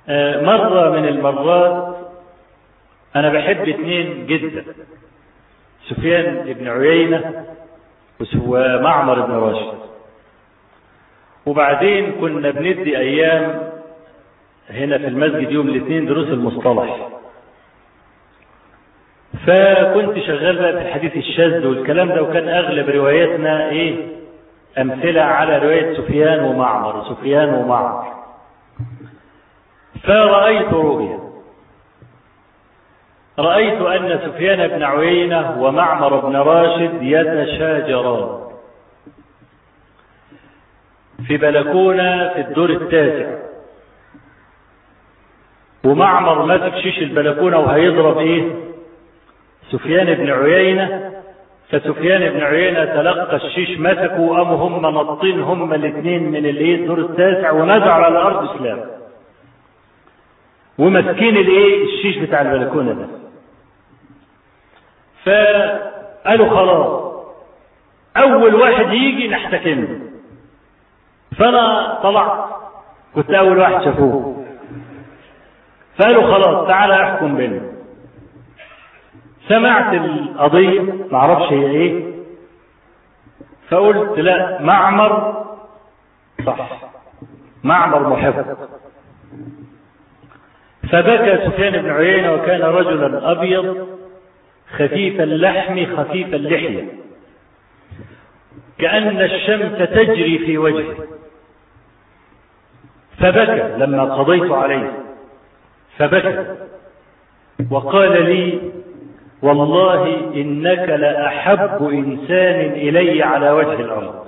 مرة من المرات أنا بحب اثنين جدا سفيان بن عيينة ومعمر بن راشد وبعدين كنا بندي أيام هنا في المسجد يوم الاثنين دروس المصطلح فكنت شغال بقى في الحديث الشاذ والكلام ده وكان أغلب رواياتنا إيه أمثلة على رواية سفيان ومعمر سفيان ومعمر فرأيت رؤيا رأيت أن سفيان بن عيينة ومعمر بن راشد يتشاجران في بلكونة في الدور التاسع ومعمر ماسك شيش البلكونة وهيضرب ايه سفيان بن عيينة فسفيان بن عيينة تلقى الشيش مسكه وقاموا هم نطين هم الاثنين من الايه الدور التاسع ونزعوا على الارض اسلام وماسكين الايه الشيش بتاع البلكونة ده فقالوا خلاص اول واحد يجي نحتكمه فانا طلعت كنت اول واحد شافوه فقالوا خلاص تعالى احكم بينا سمعت القضية معرفش هي ايه فقلت لا معمر صح معمر محب فبكى سفيان بن عيينة وكان رجلا أبيض خفيف اللحم خفيف اللحية كأن الشمس تجري في وجهه فبكى لما قضيت عليه فبكى وقال لي والله إنك لأحب إنسان إلي على وجه الأرض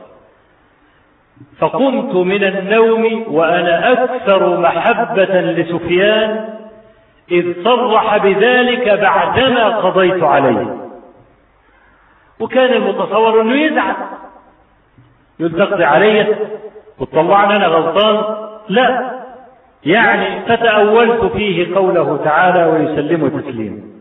فقمت من النوم وأنا أكثر محبة لسفيان إذ صرح بذلك بعدما قضيت عليه وكان المتصور أنه يزعل يقول تقضي علي وتطلعني أنا غلطان لا يعني فتأولت فيه قوله تعالى ويسلم تسليما